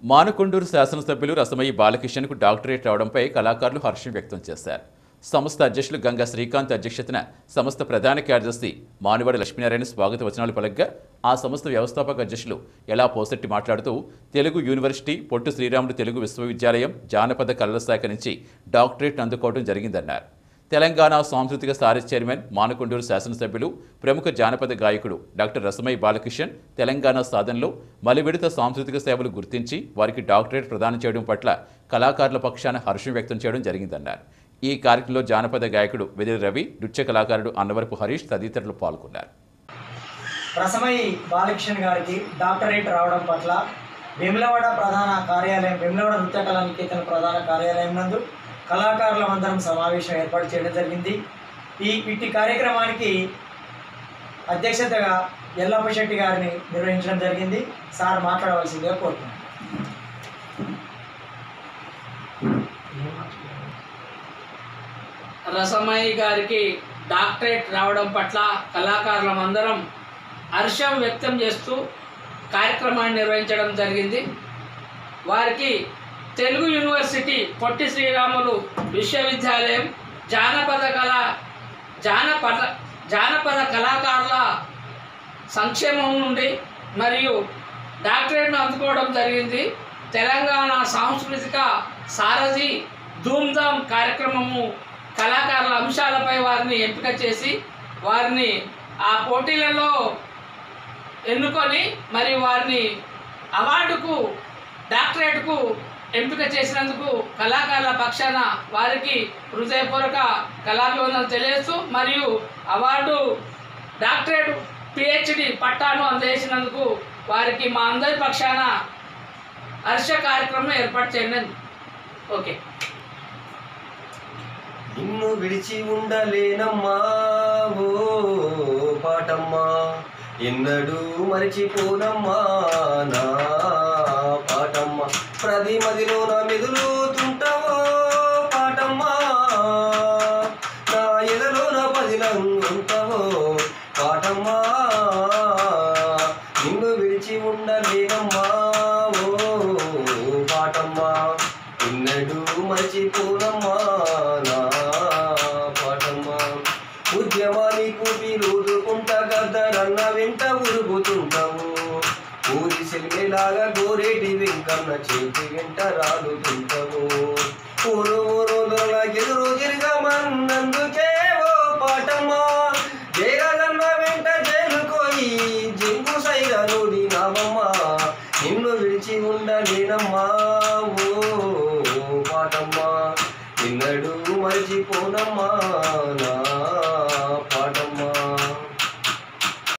మానకొండూరు శాసనసభ్యులు రసమయ్యి బాలకిషన్కు డాక్టరేట్ రావడంపై కళాకారులు హర్షం వ్యక్తం చేశారు సంస్థ అధ్యక్షులు గంగా శ్రీకాంత్ అధ్యక్షతన సంస్థ ప్రధాన కార్యదర్శి మానువాడి లక్ష్మీనారాయణ స్వాగత వచనాలు పలగ్గా ఆ సంస్థ వ్యవస్థాపక అధ్యక్షులు ఎలా పోసెట్టి మాట్లాడుతూ తెలుగు యూనివర్సిటీ పొట్టు శ్రీరాములు తెలుగు విశ్వవిద్యాలయం జానపద కళల శాఖ నుంచి డాక్టరేట్ అందుకోవడం జరిగిందన్నారు తెలంగాణ సాంస్కృతిక సారథి చైర్మన్ మానకొండూరు శాసనసభ్యులు ప్రముఖ జానపద గాయకుడు డాక్టర్ రసమై బాలకిషన్ తెలంగాణ సాధనలో మలివిడత సాంస్కృతిక సేవలు గుర్తించి వారికి డాక్టరేట్ ప్రదానం చేయడం పట్ల కళాకారుల పక్షాన హర్షం వ్యక్తం చేయడం జరిగిందన్నారు ఈ కార్యక్రమంలో జానపద గాయకుడు వెదిరి రవి నృత్య కళాకారుడు అన్నవరపు హరీష్ తదితరులు పాల్గొన్నారు రసమయి బాలకృష్ణ గారికి డాక్టరేట్ రావడం పట్ల వేములవాడ ప్రధాన కార్యాలయం వేములవాడ నృత్య కళా నికేతన ప్రధాన కార్యాలయం నందు కళాకారుల అందరం సమావేశం ఏర్పాటు చేయడం జరిగింది ఈ ఇట్టి కార్యక్రమానికి అధ్యక్షతగా ఎల్లప్ప శెట్టి గారిని నిర్వహించడం జరిగింది సార్ మాట్లాడవలసిందిగా కోరుతున్నాను రసమయ్య గారికి డాక్టరేట్ రావడం పట్ల కళాకారులమందరం హర్షం వ్యక్తం చేస్తూ కార్యక్రమాన్ని నిర్వహించడం జరిగింది వారికి తెలుగు యూనివర్సిటీ పొట్టి శ్రీరాములు విశ్వవిద్యాలయం జానపద కళ జానపద జానపద కళాకారుల సంక్షేమం నుండి మరియు డాక్టరేట్ను అందుకోవడం జరిగింది తెలంగాణ సాంస్కృతిక సారథి ధూమ్ధామ్ కార్యక్రమము కళాకారుల అంశాలపై వారిని ఎంపిక చేసి వారిని ఆ పోటీలలో ఎన్నుకొని మరి వారిని అవార్డుకు డాక్టరేట్కు ఎంపిక చేసినందుకు కళాకారుల పక్షాన వారికి హృదయపూర్వక కళాభివందనలు తెలియజేస్తూ మరియు అవార్డు డాక్టరేట్ పిహెచ్డి పట్టాను అందజేసినందుకు వారికి మా అందరి పక్షాన హర్ష కార్యక్రమం ఏర్పాటు చేయండి ఓకే నిన్ను విడిచి ఉండలేనమ్మా ఓ పాటమ్మా ఎన్నడూ మరిచిపోనమ్మా నా పాటమ్మా ప్రతి మదిలో నా మెదులుతుంటావో పాటమ్మా నా ఎదలో నా పదిలంగుంటావో పాటమ్మా నిన్ను విడిచి ఉండలేనమ్మా ఓ పాటమ్మా ఎన్నడూ మర్చిపోనమ్మా నా పాటమ్మా ఉద్యమానికి విరోధుకుంటా గద్దరన్న వెంట ఉరుగుతుంటావు ఊరి సెల్మెలాగా గోరేటి వెంకన్న చేతి వెంట రాలుతుంటావు ఊరు ఊరు ఎదురు తిరగమన్నందుకే ఓ పాటమ్మా జయగదన్న వెంట జైలుకోయి జింగు సైర నోడి నామమ్మా నిన్ను విడిచి ఉండలేనమ్మా ఓ పాటమ్మా నిన్నడు మర్చిపోనమ్మా నా